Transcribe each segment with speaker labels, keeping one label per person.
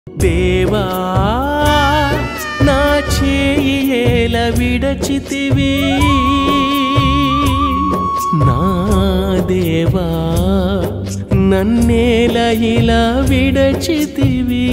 Speaker 1: దేవా నా చేయి ఏల విడచితివి నా దేవా నన్నేల ఇలా విడచితివి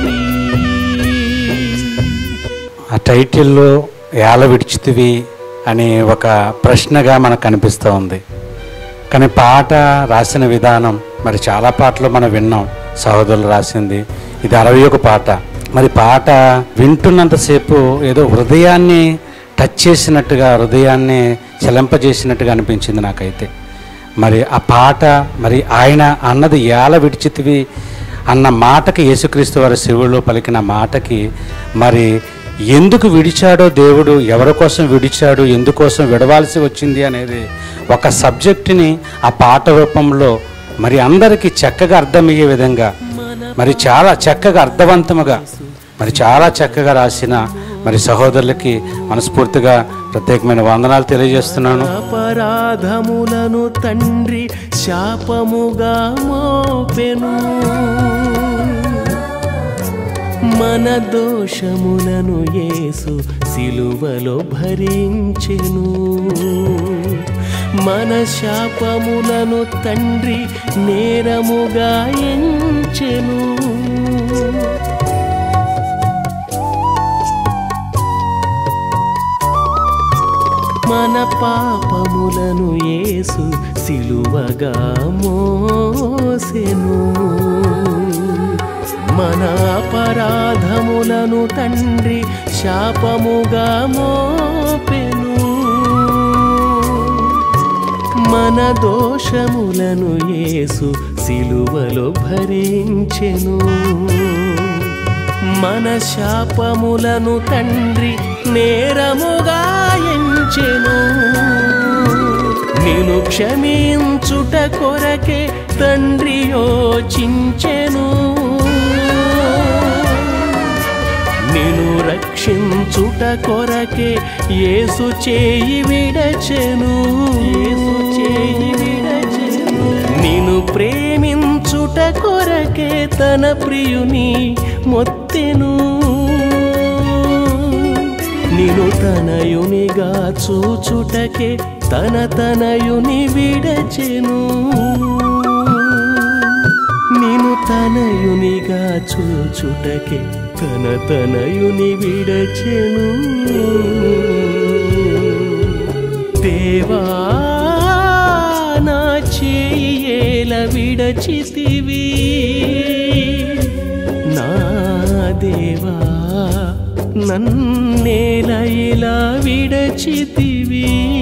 Speaker 2: ఆ టైటిల్లో ఏల విడిచితివి అనే ఒక ప్రశ్నగా మనకు కనిపిస్తూ ఉంది కానీ పాట రాసిన విధానం మరి చాలా పాటలు మనం విన్నాం సహోదరులు రాసింది ఇది అరవై ఒక పాట మరి పాట వింటున్నంతసేపు ఏదో హృదయాన్ని టచ్ చేసినట్టుగా హృదయాన్ని చలింపజేసినట్టుగా అనిపించింది నాకైతే మరి ఆ పాట మరి ఆయన అన్నది ఏల విడిచితివి అన్న మాటకి యేసుక్రీస్తు వారి శివుడు పలికిన మాటకి మరి ఎందుకు విడిచాడో దేవుడు ఎవరి కోసం విడిచాడు ఎందుకోసం విడవాల్సి వచ్చింది అనేది ఒక సబ్జెక్టుని ఆ పాట రూపంలో మరి అందరికీ చక్కగా అర్థమయ్యే విధంగా మరి చాలా చక్కగా అర్థవంతముగా మరి చాలా చక్కగా రాసిన మరి సహోదరులకి మనస్ఫూర్తిగా ప్రత్యేకమైన వందనాలు తెలియజేస్తున్నాను
Speaker 1: అపరాధములను తండ్రి శాపముగా మోపెను మన దోషములను యేసు సిలువలో భరించెను మన శాపములను తండ్రి నేరముగా ఎంచెను మన పాపములను యేసు సిలువగా మోసెను మన అపరాధములను తండ్రి శాపముగా మోపెను మన దోషములను యేసు సిలువలో భరించెను మన శాపములను తండ్రి నేరముగా ఎంచెను నేను క్షమించుట కొరకే తండ్రి యోచించెను నిన్ను రక్షించుట కొరకే యేసు చేయి విడచెను యేసు చేయి విడచెను నిన్ను ప్రేమించుట కొరకే తన ప్రియుని మొత్తెను నిన్ను తనయునిగా చూచుటకే తన తనయుని విడచెను నేను తనయునిగా చూచుటకే తన తనయుని విడచెను దేవా నా చేయేల విడచితివి నా దేవా నన్నేల ఇలా విడచితివి